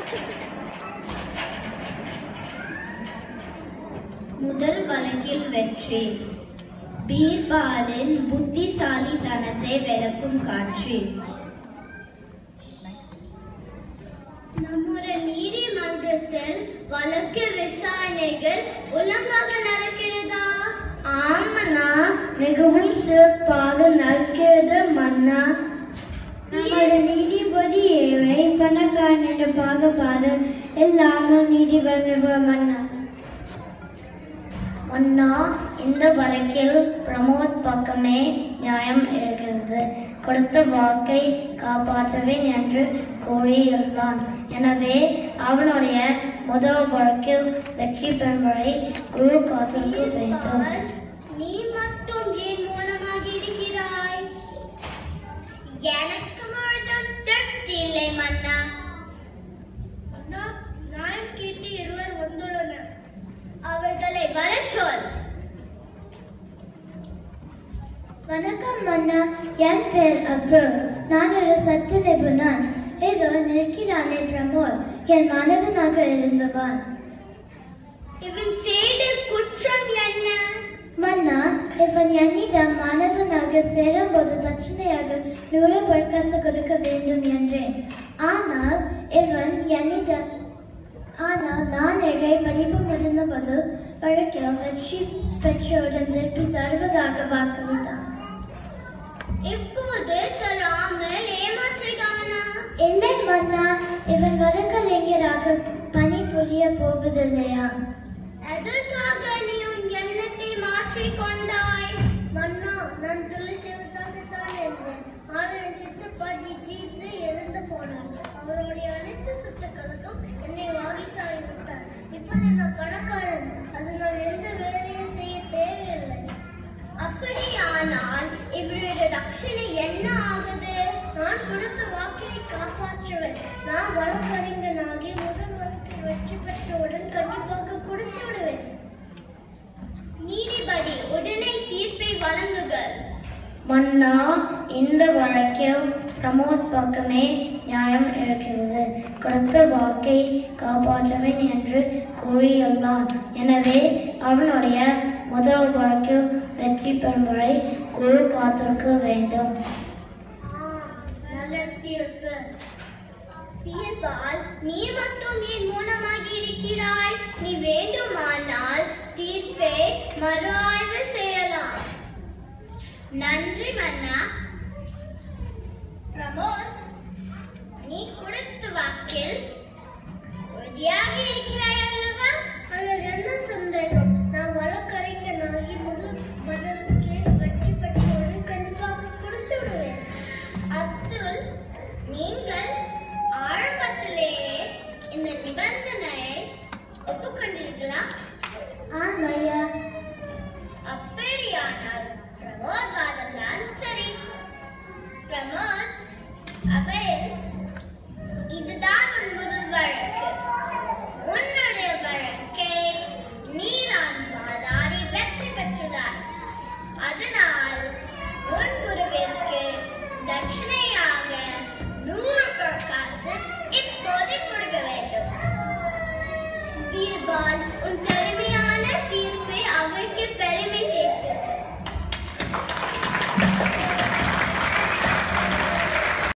முதல் வழக்கில் வெற்றி பீர்பாலின் புத்திசாலித்தனத்தை விளக்கும் காட்சி நம்முடைய நீதிமன்றத்தில் வழக்கு விசாரணைகள் ஒழுங்காக நடக்கிறதா ஆமண்ணா மிகவும் சிறப்பாக நடக்கிறது மன்னா நமது நீதிபதி ஏவை பணக்காரனிட பாகபாதம் இல்லாமல் நீதி வழங்குவோம் மன்னா இந்த வழக்கில் பிரமோத் பக்கமே நியாயம் இருக்கிறது கொடுத்த வாக்கை காப்பாற்றுவேன் என்று கூறியிருந்தான் எனவே அவனுடைய முதல் வழக்கில் வெற்றி பெறும் வரை குரு காத்திருக்க வேண்டும் நீ மட்டும் ஏன் மூலமாக இருக்கிறாய் எனக்கு முழுதும் திருப்தி இல்லை மன்னா நான் கேட்டு இருவர் வந்துள்ளனர் அவர்களை வரச் சொல் வணக்கம் மன்னா என் பேர் அப்பு நான் ஒரு சட்ட நிபுணன் இதோ நிற்கிறானே பிரமோத் என் மாணவனாக இருந்தவன் இவன் செய்த குற்றம் என்ன மன்னா இவன் என்னிடம் மாணவனாக சேரும்போது தட்சணையாக நூறு பொற்காசு கொடுக்க வேண்டும் என்றேன் ஆனால் இவன் என்னிடம் ஆனால் நான் ஏழை படிப்பு முடிந்தபோது வழக்கில் வெற்றி பெற்றவுடன் திருப்பி தருவதாக வாக்களித்தான் இப்போது தராமல் ஏமாற்றுகிறானா இல்லை மன்னா இவன் வழக்கறிஞராக பணிபுரிய போவதில்லையா எதற்காக நீ உன் எண்ணத்தை மாற்றிக் கொண்டாய் மன்னா நான் தொழில் செய்வதாகத்தான் இருந்தேன் ஆனால் என் சித்தப்பாட்டி தீர்ந்து இறந்து போனார் அவருடைய அனைத்து சொத்துக்களுக்கும் என்னை வாகிசாகி விட்டார் இப்போது நான் பணக்காரன் அதனால் எந்த வேலையும் செய்ய தேவையில்லை அப்படியானால் இவருடைய ரட்சணை என்ன ஆகுது நான் கொடுத்த வாக்கை காப்பாற்றுவேன் நான் வழக்கறிஞனாகி முதல் வழக்கில் வெற்றி பெற்றவுடன் கண்டிப்பாக கொடுத்து விடுவேன் நீதிபதி உடனே தீர்ப்பை வழங்குங்கள் மன்னா இந்த வழக்கில் பிரமோத் பக்கமே நியாயம் இருக்கிறது கொடுத்த வாக்கை காப்பாற்றுவேன் என்று கூறியுள்ளான் எனவே அவனுடைய முதல் வழக்கில் வெற்றி பெறும் வரை குழு காத்திருக்க வேண்டும் நல்ல தீர்ப்பு பீர்பால் நீ மட்டும் என் மூலமாக இருக்கிறாய் நீ வேண்டுமானால் தீர்ப்பை மறு ஆய்வு செய்யலாம் நன்றி மன்னா பிரமோத் நீ கொடுத்த வாக்கில் உறுதியாக இருக்கிறாய்